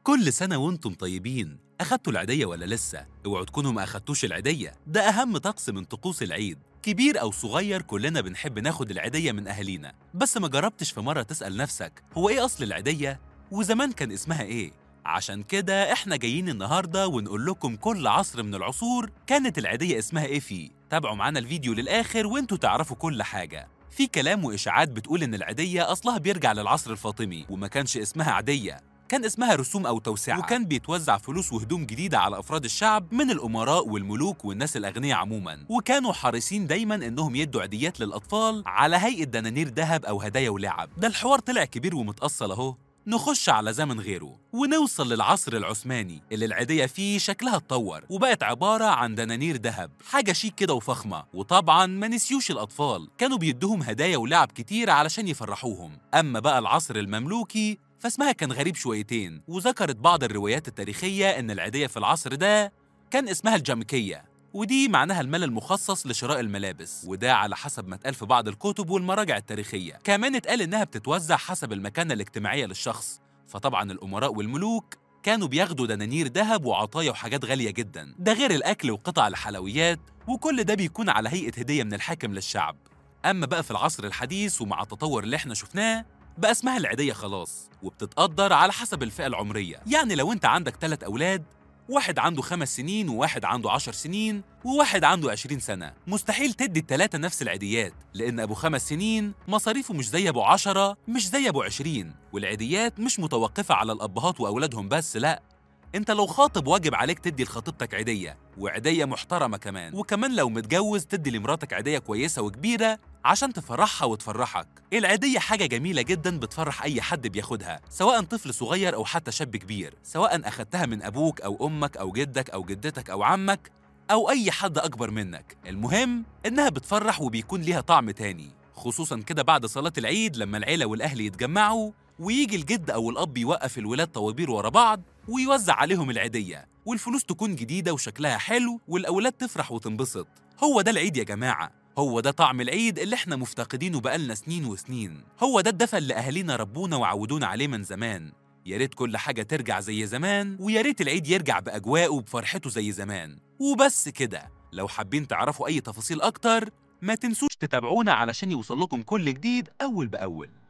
كل سنة وانتم طيبين أخدتوا العيدية ولا لسه؟ اوعوا تكونوا ما أخدتوش العيدية ده أهم طقس من طقوس العيد كبير أو صغير كلنا بنحب ناخد العيدية من أهالينا بس ما جربتش في مرة تسأل نفسك هو إيه أصل العيدية؟ وزمان كان اسمها إيه؟ عشان كده احنا جايين النهارده ونقول لكم كل عصر من العصور كانت العيدية اسمها ايه فيه تابعوا معانا الفيديو للآخر وانتوا تعرفوا كل حاجة في كلام وإشاعات بتقول إن العيدية أصلها بيرجع للعصر الفاطمي وما كانش اسمها عادية كان اسمها رسوم أو توسعة وكان بيتوزع فلوس وهدوم جديدة على أفراد الشعب من الأمراء والملوك والناس الأغنياء عموما وكانوا حريصين دايما إنهم يدوا عيديات للأطفال على هيئة دنانير ذهب أو هدايا ولعب ده الحوار طلع كبير ومتأصل أهو نخش على زمن غيره ونوصل للعصر العثماني اللي العيدية فيه شكلها اتطور وبقت عبارة عن دنانير ذهب حاجة شيك كده وفخمة وطبعا ما نسيوش الأطفال كانوا بيدوهم هدايا ولعب كتير علشان يفرحوهم أما بقى العصر المملوكي فاسمها كان غريب شويتين وذكرت بعض الروايات التاريخية إن العيدية في العصر ده كان اسمها الجامكية ودي معناها المال المخصص لشراء الملابس وده على حسب ما اتقال في بعض الكتب والمراجع التاريخية كمان اتقال إنها بتتوزع حسب المكانة الاجتماعية للشخص فطبعا الأمراء والملوك كانوا بياخدوا دنانير ذهب وعطايا وحاجات غالية جدا ده غير الأكل وقطع الحلويات وكل ده بيكون على هيئة هدية من الحاكم للشعب أما بقى في العصر الحديث ومع التطور اللي احنا شفناه بقى اسمها العيدية خلاص وبتتقدر على حسب الفئة العمرية يعني لو انت عندك ثلاث أولاد واحد عنده خمس سنين وواحد عنده عشر سنين وواحد عنده عشرين سنة مستحيل تدي التلاتة نفس العيديات لأن أبو خمس سنين مصاريفه مش زي أبو عشرة مش زي أبو عشرين والعيديات مش متوقفة على الأبهات وأولادهم بس لأ انت لو خاطب واجب عليك تدي لخطيبتك عيدية وعيدية محترمة كمان وكمان لو متجوز تدي لمراتك عيدية كويسة وكبيرة عشان تفرحها وتفرحك العيدية حاجة جميلة جدا بتفرح أي حد بياخدها سواء طفل صغير أو حتى شاب كبير سواء أخدتها من أبوك أو أمك أو جدك أو جدتك أو عمك أو أي حد أكبر منك المهم إنها بتفرح وبيكون ليها طعم تاني خصوصا كده بعد صلاة العيد لما العيلة والأهل يتجمعوا ويجي الجد أو الأب يوقف الولاد طوابير ورا بعض ويوزع عليهم العيدية والفلوس تكون جديدة وشكلها حلو والأولاد تفرح وتنبسط هو ده العيد يا جماعة هو ده طعم العيد اللي احنا مفتقدينه بقالنا سنين وسنين هو ده الدفى اللي أهالينا ربونا وعودونا عليه من زمان يا ريت كل حاجة ترجع زي زمان ويا ريت العيد يرجع بأجواءه وبفرحته زي زمان وبس كده لو حابين تعرفوا أي تفاصيل أكتر ما تنسوش تتابعونا علشان يوصل لكم كل جديد أول بأول